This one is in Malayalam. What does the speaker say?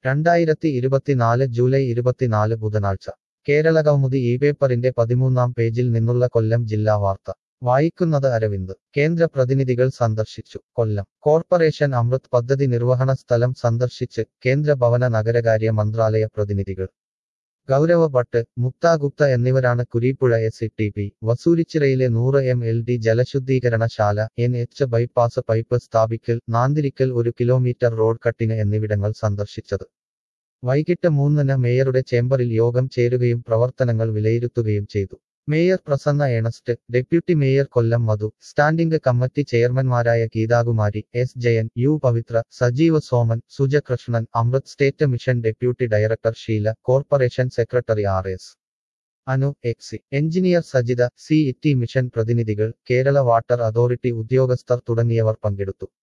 രണ്ടായിരത്തി ഇരുപത്തിനാല് ജൂലൈ ഇരുപത്തിനാല് ബുധനാഴ്ച കേരള കൗമുദി ഈ പേപ്പറിന്റെ പതിമൂന്നാം പേജിൽ നിന്നുള്ള കൊല്ലം ജില്ലാ വാർത്ത വായിക്കുന്നത് അരവിന്ദ് കേന്ദ്ര പ്രതിനിധികൾ സന്ദർശിച്ചു കൊല്ലം കോർപ്പറേഷൻ അമൃത് പദ്ധതി നിർവഹണ സ്ഥലം സന്ദർശിച്ച് കേന്ദ്ര ഭവന നഗരകാര്യ മന്ത്രാലയ പ്രതിനിധികൾ ഗൗരവ ഭട്ട് മുക്ത ഗുപ്ത എന്നിവരാണ് കുരീപ്പുഴ എസ് ടി പി വസൂരിച്ചിറയിലെ നൂറ് എം എൽ ഡി ജലശുദ്ധീകരണശാല എൻ എച്ച് ബൈപ്പാസ് പൈപ്പ് സ്ഥാപിക്കൽ നാന്തിരിക്കൽ ഒരു കിലോമീറ്റർ റോഡ് കട്ടിങ് എന്നിവിടങ്ങൾ സന്ദർശിച്ചത് വൈകിട്ട് മൂന്നിന് മേയറുടെ ചേംബറിൽ യോഗം ചേരുകയും പ്രവർത്തനങ്ങൾ വിലയിരുത്തുകയും ചെയ്തു mayor Prasanna Ernest deputy mayor Kollam Madhu standing committee ചെയർമാൻമാരായ Geethakumari S Jayan U Pavithra Sajeeva Soman Suja Krishnan Amrut state mission deputy director Sheela corporation secretary R S Anu ex engineer Sajitha C E T mission പ്രതിനിധികൾ കേരള വാട്ടർ അതോറിറ്റി ഉദ്യോഗസ്ഥർ തുടങ്ങിയവർ പങ്കെടുത്തു